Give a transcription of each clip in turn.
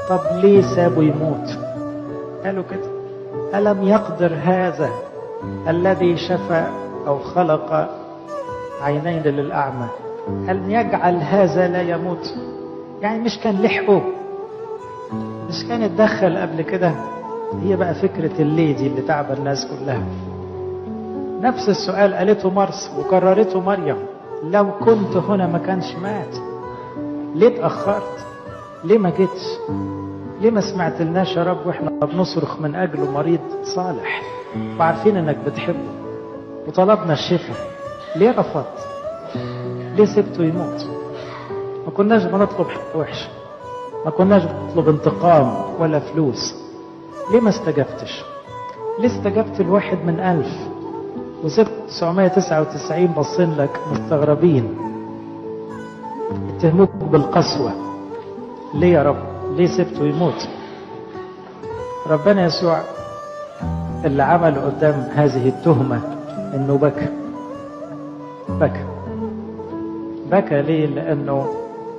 طب ليه سابه يموت قالوا كده ألم يقدر هذا الذي شفى أو خلق عينين للأعمى أن يجعل هذا لا يموت يعني مش كان لحقه مش كان اتدخل قبل كده هي بقى فكرة الليدي اللي تعب الناس كلها نفس السؤال قالته مرس وكررته مريم لو كنت هنا ما كانش مات ليه اتأخرت ليه ما جيتش ليه ما سمعت لناش يا رب واحنا بنصرخ من اجله مريض صالح وعارفين انك بتحبه وطلبنا الشفاء ليه رفضت ليه سبته يموت ما كناش بنطلب حق وحش ما كناش بنطلب انتقام ولا فلوس ليه ما استجبتش ليه استجبت الواحد من ألف وسبت 999 باصين لك مستغربين اتهموك بالقسوة ليه يا رب ليه سبته يموت ربنا يسوع اللي عمل قدام هذه التهمة انه بكى بكى بكى ليه لانه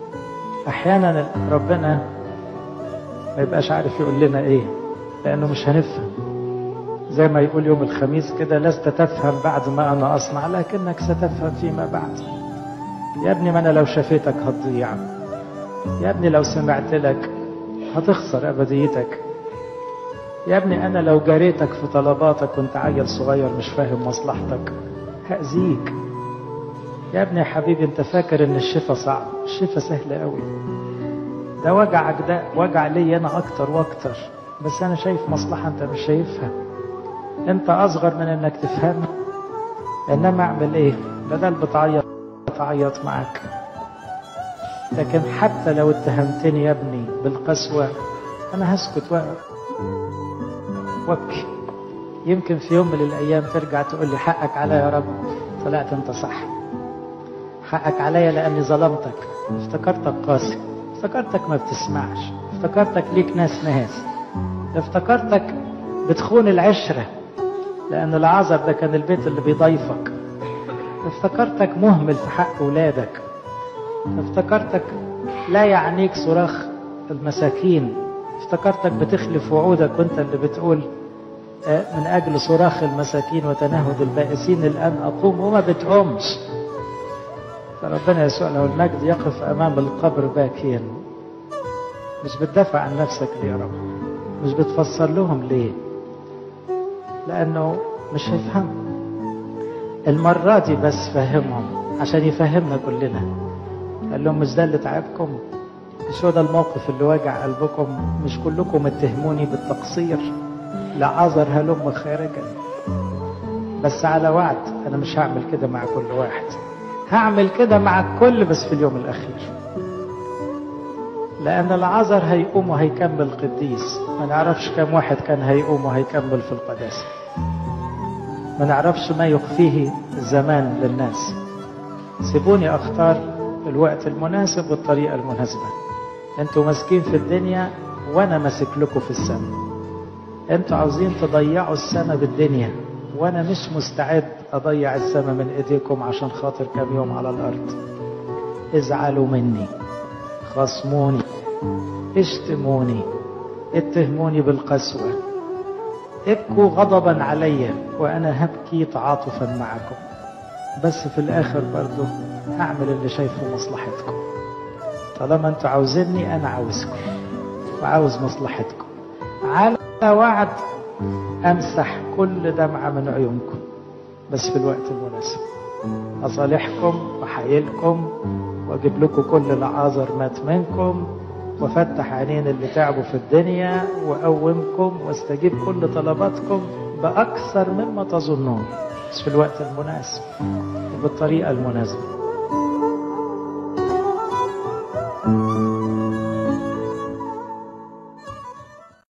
احيانا ربنا ما يبقاش عارف يقول لنا ايه لانه مش هنفهم زي ما يقول يوم الخميس كده لست تفهم بعد ما انا اصنع لكنك ستفهم فيما بعد يا ابني ما انا لو شفيتك هتضيع يا ابني لو سمعت لك هتخسر ابديتك يا ابني انا لو جريتك في طلباتك وانت عيل صغير مش فاهم مصلحتك هاذيك يا ابني يا حبيبي انت فاكر ان الشفا صعب الشفا سهل قوي ده وجعك ده وجع لي انا اكتر واكتر بس انا شايف مصلحة انت مش شايفها انت اصغر من انك تفهمها انما اعمل ايه بدل بتعيط تعيط معاك لكن حتى لو اتهمتني يا ابني بالقسوة انا هسكت وابكي يمكن في يوم من الايام ترجع تقول لي حقك عليا يا رب طلعت انت صح حقك عليا لاني ظلمتك افتكرتك قاسي افتكرتك ما بتسمعش افتكرتك ليك ناس ناس افتكرتك بتخون العشرة لأن العذر ده كان البيت اللي بيضيفك افتكرتك مهمل في حق ولادك افتكرتك لا يعنيك صراخ المساكين افتكرتك بتخلف وعودك وانت اللي بتقول من أجل صراخ المساكين وتنهد البائسين الآن أقوم وما بتقومش فربنا يسوع له المجد يقف أمام القبر باكيا مش بتدافع عن نفسك ليه يا رب مش بتفسر لهم ليه لأنه مش هيفهم المرة دي بس فهمهم عشان يفهمنا كلنا قال لهم مش ده اللي تعبكم مش هو ده الموقف اللي واجع قلبكم مش كلكم اتهموني بالتقصير لعذر هلم خارجا بس على وعد انا مش هعمل كده مع كل واحد هعمل كده مع الكل بس في اليوم الاخير لان العذر هيقوم وهيكمل قديس ما نعرفش كم واحد كان هيقوم وهيكمل في القداسه ما نعرفش ما يخفيه الزمان للناس سيبوني اختار الوقت المناسب والطريقه المناسبه انتوا ماسكين في الدنيا وانا ماسك لكم في السماء انتوا عاوزين تضيعوا السماء بالدنيا وانا مش مستعد اضيع السماء من ايديكم عشان خاطر كام يوم على الارض ازعلوا مني خصموني اشتموني اتهموني بالقسوة ابكوا غضبا علي وانا هبكي تعاطفا معكم بس في الاخر برضو هعمل اللي شايفه مصلحتكم طالما انتوا عاوزيني انا عاوزكم وعاوز مصلحتكم على وعد امسح كل دمعة من عيونكم بس في الوقت المناسب اصالحكم واحايلكم واجيب لكم كل العازر مات منكم وافتح عينين اللي تعبوا في الدنيا واقومكم واستجيب كل طلباتكم باكثر مما تظنون بس في الوقت المناسب وبالطريقه المناسبه